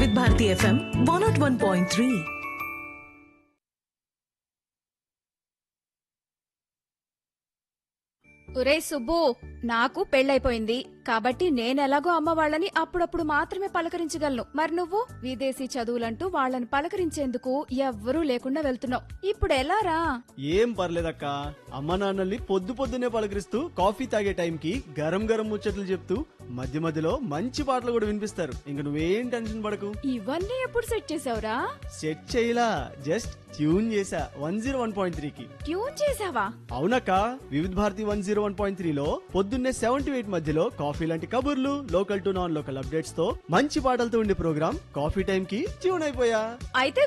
వివిధ Bharati FM one nought one point three ఒరే సుబ్బు నాకు పెళ్ళైపోయింది కాబట్టి నేనెలాగో అమ్మ వాళ్ళని అప్పుడప్పుడు మాత్రమే పలకరించగలను మరి నువ్వు విదేశీ చదువులంటూ వాళ్ళని పలకరించేందుకు ఎవ్వరూ లేకుండా వెళ్తున్నావు ఇప్పుడు ఎలారా ఏం పర్లేదక్క అమ్మ నాన్నల్ని పొద్దు పొద్దునే పలకరిస్తూ కాఫీ తాగే టైంకి గరం గరం ముచ్చట్లు చెప్తూ మధ్య మధ్యలో మంచి పాటలు కూడా వినిపిస్తారు ఇంక నువ్వేం టెన్షన్ పడకు ఇవన్నీ ఎప్పుడు సెట్ చేసావురా సెట్ చేయలా జస్ట్ ట్యూన్ చేసా వన్ జీరో వన్ పాయింట్ త్రీకి ట్యూన్ చేసావా అవునక్క Vividh Bharati one zero one point త్రీలో పొద్దున్నే సెవెన్ టు ఎయిట్ మధ్యలో కాఫీ లాంటి కబుర్లు local to non local updates తో మంచి పాటలతో ఉండే ప్రోగ్రామ్ కాఫీ టైం కి ట్యూన్ అయిపోయా అయితే